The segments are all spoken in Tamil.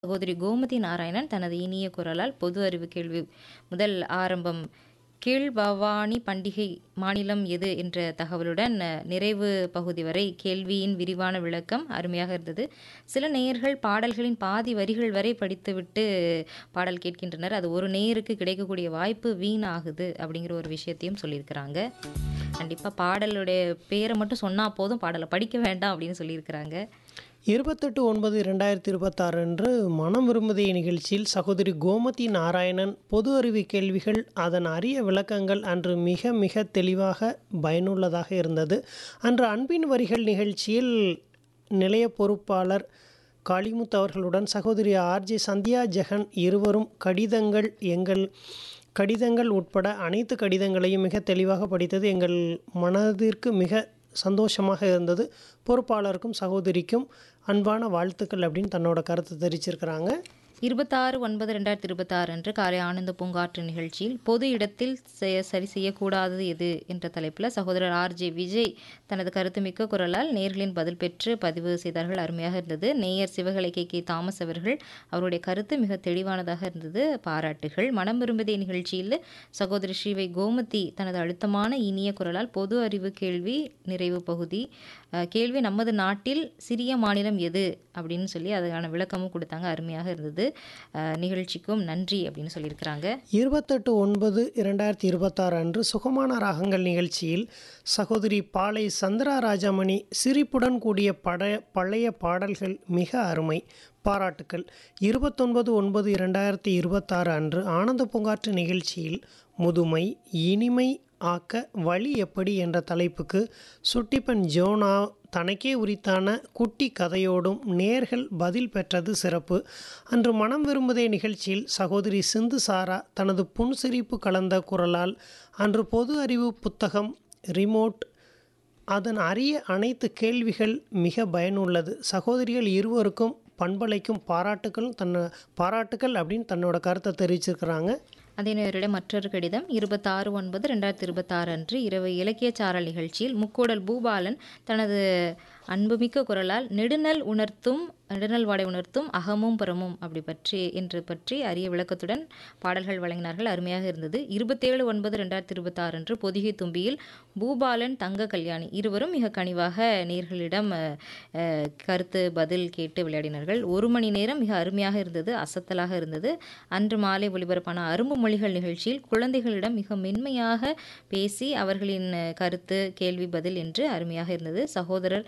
சகோதரி கோமதி நாராயணன் தனது இனிய குரலால் பொது அறிவு கேள்வி முதல் ஆரம்பம் கீழ்பவானி பண்டிகை மாநிலம் எது என்ற தகவலுடன் அஹ், நிறைவு பகுதி வரை கேள்வியின் விரிவான விளக்கம் அருமையாக இருந்தது சில நேயர்கள் பாடல்களின் பாதி வரிகள் வரை படித்துவிட்டு பாடல் கேட்கின்றனர் அது ஒரு நேயருக்கு கிடைக்கக்கூடிய வாய்ப்பு வீணாகுது அப்படிங்கிற ஒரு விஷயத்தையும் சொல்லியிருக்கிறாங்க கண்டிப்பாக பாடலுடைய பேரை மட்டும் சொன்னால் போதும் பாடலை படிக்க வேண்டாம் அப்படின்னு சொல்லியிருக்கிறாங்க இருபத்தெட்டு ஒன்பது இரண்டாயிரத்தி இருபத்தாறு அன்று மனம் விரும்புதிய நிகழ்ச்சியில் சகோதரி கோமதி நாராயணன் பொது அறிவு கேள்விகள் அதன் அரிய விளக்கங்கள் அன்று மிக மிக தெளிவாக பயனுள்ளதாக இருந்தது அன்று அன்பின் வரிகள் நிகழ்ச்சியில் நிலைய பொறுப்பாளர் காளிமுத்து அவர்களுடன் சகோதரி ஆர்ஜே சந்தியா ஜெகன் இருவரும் கடிதங்கள் எங்கள் கடிதங்கள் உட்பட அனைத்து கடிதங்களையும் மிக தெளிவாக படித்தது எங்கள் மனதிற்கு மிக சந்தோஷமாக இருந்தது பொறுப்பாளருக்கும் சகோதரிக்கும் அன்பான வாழ்த்துக்கள் அப்படின்னு தன்னோட கருத்தை தெரிவிச்சிருக்கிறாங்க இருபத்தாறு ஒன்பது ரெண்டாயிரத்தி இருபத்தாறு அன்று காலை ஆனந்த பூங்காற்று நிகழ்ச்சியில் பொது இடத்தில் செ- சரி செய்யக்கூடாதது எது என்ற தலைப்பில் சகோதரர் ஆர்ஜே விஜய் தனது கருத்துமிக்க குரலால் நேயர்களின் பதில் பெற்று பதிவு செய்தார்கள் அருமையாக இருந்தது நேயர் சிவகலை கே கே தாமஸ் அவர்கள் அவருடைய கருத்து மிக தெளிவானதாக இருந்தது பாராட்டுகள் மனம் விரும்புதே நிகழ்ச்சியில் சகோதரி ஸ்ரீவை கோமதி தனது அழுத்தமான இனிய குரலால் பொது அறிவு கேள்வி நிறைவு பகுதி அஹ், கேள்வி நமது நாட்டில் சிறிய மாநிலம் எது அப்படின்னு சொல்லி அதுக்கான விளக்கமும் கொடுத்தாங்க அருமையாக இருந்தது அஹ், நிகழ்ச்சிக்கும் நன்றி அப்படின்னு சொல்லியிருக்கிறாங்க இருபத்தெட்டு ஒன்பது இரண்டாயிரத்தி இருபத்தாறு அன்று சுகமான ராகங்கள் நிகழ்ச்சியில் சகோதரி பாலை சந்திரா ராஜாமணி சிரிப்புடன் கூடிய பட பழைய பாடல்கள் மிக அருமை பாராட்டுக்கள் இருபத்தொன்பது ஒன்பது இரண்டாயிரத்தி இருபத்தாறு அன்று ஆனந்த பூங்காற்று நிகழ்ச்சியில் முதுமை இனிமை ஆக்க வழி எப்படி என்ற தலைப்புக்கு சுட்டிப்பன் ஜோனா தனக்கே உரித்தான குட்டி கதையோடும் நேர்கள் பதில் பெற்றது சிறப்பு அன்று மனம் விரும்புதே நிகழ்ச்சியில் சகோதரி சிந்து சாரா தனது புன்சிரிப்பு கலந்த குரலால் அன்று பொது அறிவு புத்தகம் ரிமோட் அதன் அரிய அனைத்து கேள்விகள் மிக பயனுள்ளது சகோதரிகள் இருவருக்கும் பண்பலைக்கும் பாராட்டுக்கள் தன்னை பாராட்டுக்கள் அப்படின்னு தன்னோட கருத்தை தெரிவிச்சிருக்கிறாங்க அதே நேரிடம் மற்றொரு கடிதம் இருபத்தாறு ஒன்பது ரெண்டாயிரத்தி இருபத்தாறு அன்று இரவு இலக்கிய சாரல் நிகழ்ச்சியில் முக்கூடல் பூபாலன் தனது அன்புமிக்க குரலால் நெடுநல் உணர்த்தும் நெடுநல் வாடை உணர்த்தும் அகமும் புறமும் அப்படி பற்றி என்று பற்றி அரிய விளக்கத்துடன் பாடல்கள் வழங்கினார்கள் அருமையாக இருந்தது இருபத்தேழு ஒன்பது ரெண்டாயிரத்தி இருபத்தாறு அன்று பொதிகை தும்பியில் பூபாலன் தங்க கல்யாணி இருவரும் மிக கனிவாக நேர்களிடம் அஹ், அஹ், கருத்து பதில் கேட்டு விளையாடினார்கள் ஒரு மணி நேரம் மிக அருமையாக இருந்தது அசத்தலாக இருந்தது அன்று மாலை ஒளிபரப்பான அரும்பு மொழிகள் நிகழ்ச்சியில் குழந்தைகளிடம் மிக மென்மையாக பேசி அவர்களின் அஹ், கருத்து கேள்வி பதில் என்று அருமையாக இருந்தது சகோதரர்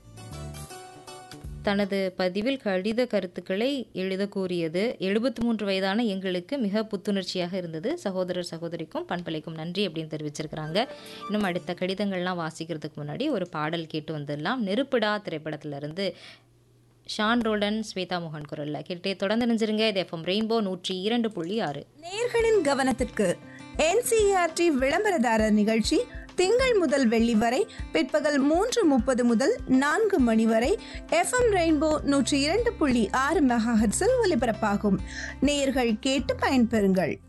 தனது பதிவில் கடித கருத்துக்களை எழுத கூறியது எழுபத்தி மூன்று வயதான எங்களுக்கு மிக புத்துணர்ச்சியாக இருந்தது சகோதரர் சகோதரிக்கும் பண்பலைக்கும் நன்றி அப்படின்னு தெரிவிச்சிருக்கிறாங்க இன்னும் அடுத்த கடிதங்கள்லாம் வாசிக்கிறதுக்கு முன்னாடி ஒரு பாடல் கேட்டு வந்துடலாம் நெருப்பிடா திரைப்படத்திலிருந்து ஷான் ரோடன் ஸ்வேதா மோகன் குரல்ல கேட்டே தொடர்ந்து நினைஞ்சிருங்க இது எஃப்எம் ரெயின்போ நூற்றி இரண்டு புள்ளி ஆறு நேயர்களின் கவனத்திற்கு என்சிஆர்டி விளம்பரதாரர் நிகழ்ச்சி திங்கள் முதல் வெள்ளி வரை பிற்பகல் மூன்று முப்பது முதல் நான்கு மணி வரை எஃப்எம் ரெயின்போ நூற்றி இரண்டு புள்ளி ஆறு மெகாஹெட்ஸில் ஒலிபரப்பாகும் நேயர்கள் கேட்டு பயன்பெறுங்கள்